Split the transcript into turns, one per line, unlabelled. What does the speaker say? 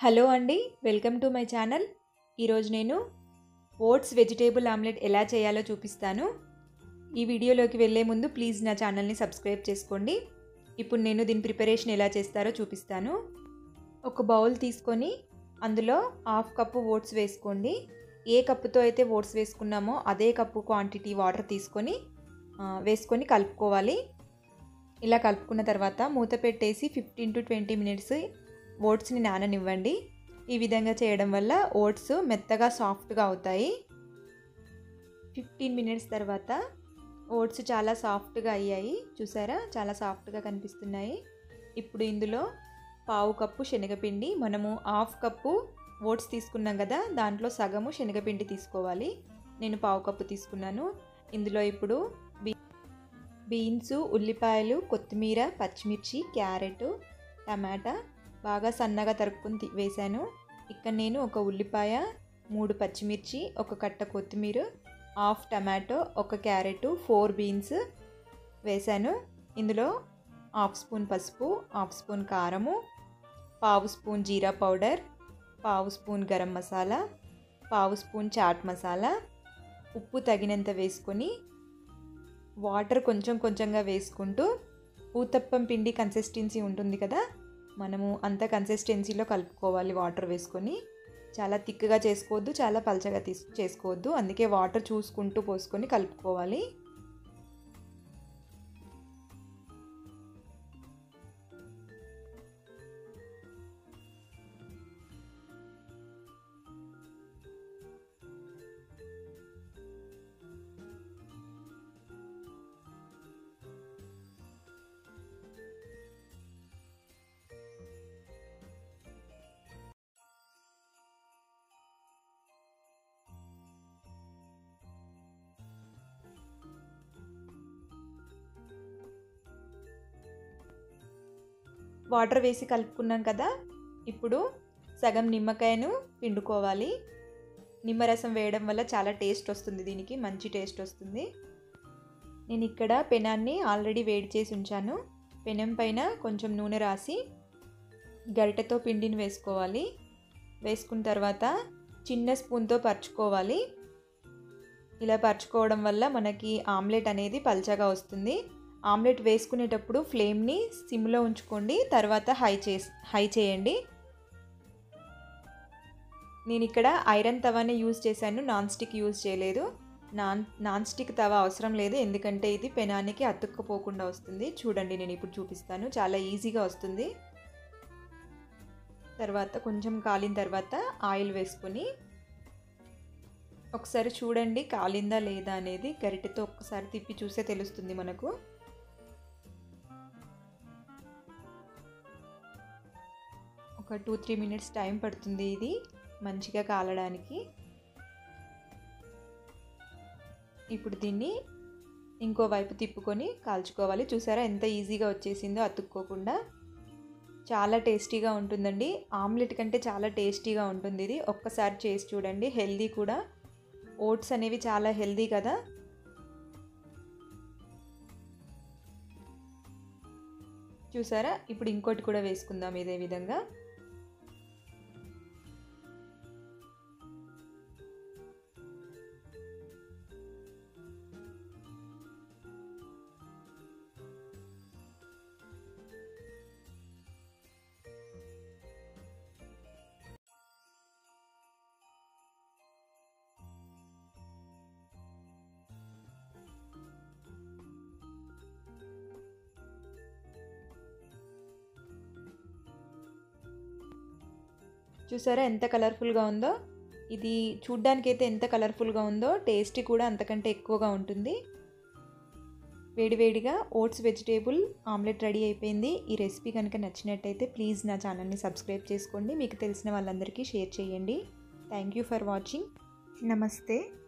hello అండి welcome to my channel ఈరోజు నేను ఓట్స్ వెజిటేబుల్ ఆమ్లెట్ ఎలా చేయాలో చూపిస్తాను ఈ వీడియోలోకి వెళ్ళే ముందు ప్లీజ్ నా ఛానల్ని సబ్స్క్రైబ్ చేసుకోండి ఇప్పుడు నేను దీని ప్రిపరేషన్ ఎలా చేస్తారో చూపిస్తాను ఒక బౌల్ తీసుకొని అందులో హాఫ్ కప్పు ఓట్స్ వేసుకోండి ఏ కప్పుతో అయితే ఓట్స్ వేసుకున్నామో అదే కప్పు క్వాంటిటీ వాటర్ తీసుకొని ఆ, వేసుకొని కలుపుకోవాలి ఇలా కలుపుకున్న తర్వాత మూత పెట్టేసి ఫిఫ్టీన్ టు ట్వంటీ మినిట్స్ ఓట్స్ని నాననివ్వండి ఈ విధంగా చేయడం వల్ల ఓట్స్ మెత్తగా సాఫ్ట్గా అవుతాయి ఫిఫ్టీన్ మినిట్స్ తర్వాత ఓట్స్ చాలా సాఫ్ట్గా అయ్యాయి చూసారా చాలా సాఫ్ట్గా కనిపిస్తున్నాయి ఇప్పుడు ఇందులో పావు కప్పు శనగపిండి మనము హాఫ్ కప్పు ఓట్స్ తీసుకున్నాం కదా దాంట్లో సగము శనగపిండి తీసుకోవాలి నేను పావు కప్పు తీసుకున్నాను ఇందులో ఇప్పుడు బీ బీన్స్ ఉల్లిపాయలు కొత్తిమీర పచ్చిమిర్చి క్యారెట్ టమాటా బాగా సన్నగా తరుక్కుని తి- వేశాను ఇక్కడ నేను ఒక ఉల్లిపాయ మూడు పచ్చిమిర్చి ఒక కట్ట కొత్తిమీర హాఫ్ టమాటో ఒక క్యారెట్ ఫోర్ బీన్స్ వేశాను ఇందులో హాఫ్ స్పూన్ పసుపు హాఫ్ స్పూన్ కారము పావు స్పూన్ జీరా పౌడర్ పావు స్పూన్ గరం మసాలా పావు స్పూన్ చాట్ మసాలా ఉప్పు తగినంత వేసుకొని వాటర్ కొంచెం కొంచెంగా వేసుకుంటూ ఊతప్పం పిండి కన్సిస్టెన్సీ ఉంటుంది కదా మనము అంత కన్సిస్టెన్సీలో కలుపుకోవాలి వాటర్ వేసుకొని చాలా థిక్గా చేసుకోవద్దు చాలా పలచగా తీసు చేసుకోవద్దు అందుకే వాటర్ చూసుకుంటూ పోసుకొని కలుపుకోవాలి వాటర్ వేసి కలుపుకున్నాం కదా ఇప్పుడు సగం నిమ్మకాయను పిండుకోవాలి నిమ్మరసం వేయడం వల్ల చాలా టేస్ట్ వస్తుంది దీనికి మంచి టేస్ట్ వస్తుంది నేను ఇక్కడ పెనాన్ని ఆల్రెడీ వేడి చేసి ఉంచాను పెనం పైన కొంచెం నూనె రాసి గరిటెతో పిండిని వేసుకోవాలి వేసుకున్న తర్వాత చిన్న స్పూన్తో పరుచుకోవాలి ఇలా పరుచుకోవడం వల్ల మనకి ఆమ్లెట్ అనేది పల్చగా వస్తుంది ఆమ్లెట్ వేసుకునేటప్పుడు ఫ్లేమ్ని సిమ్లో ఉంచుకోండి తర్వాత హై చే హై చేయండి నేను ఇక్కడ ఐరన్ తవానే యూజ్ చేశాను నాన్ స్టిక్ యూజ్ చేయలేదు నాన్ నాన్ స్టిక్ తవా అవసరం లేదు ఎందుకంటే ఇది పెనానికి అతుక్కుపోకుండా వస్తుంది చూడండి నేను ఇప్పుడు చూపిస్తాను చాలా ఈజీగా వస్తుంది తర్వాత కొంచెం కాలిన తర్వాత ఆయిల్ వేసుకొని ఒకసారి చూడండి కాలిందా లేదా అనేది గరిటెతో ఒక్కసారి తిప్పి చూసే తెలుస్తుంది మనకు ఒక టూ త్రీ మినిట్స్ టైం పడుతుంది ఇది మంచిగా కాలడానికి ఇప్పుడు దీన్ని ఇంకో వైపు తిప్పుకొని కాల్చుకోవాలి చూసారా ఎంత ఈజీగా వచ్చేసిందో అతుక్కోకుండా చాలా టేస్టీగా ఉంటుందండి ఆమ్లెట్ కంటే చాలా టేస్టీగా ఉంటుంది ఇది ఒక్కసారి చేసి చూడండి హెల్దీ కూడా ఓట్స్ అనేవి చాలా హెల్దీ కదా చూసారా ఇప్పుడు ఇంకోటి కూడా వేసుకుందాం ఇదే విధంగా చూసారా ఎంత కలర్ఫుల్గా ఉందో ఇది చూడ్డానికి అయితే ఎంత కలర్ఫుల్గా ఉందో టేస్ట్ కూడా అంతకంటే ఎక్కువగా ఉంటుంది వేడివేడిగా ఓట్స్ వెజిటేబుల్ ఆమ్లెట్ రెడీ అయిపోయింది ఈ రెసిపీ కనుక నచ్చినట్టయితే ప్లీజ్ నా ఛానల్ని సబ్స్క్రైబ్ చేసుకోండి మీకు తెలిసిన వాళ్ళందరికీ షేర్ చేయండి థ్యాంక్ యూ ఫర్ వాచింగ్ నమస్తే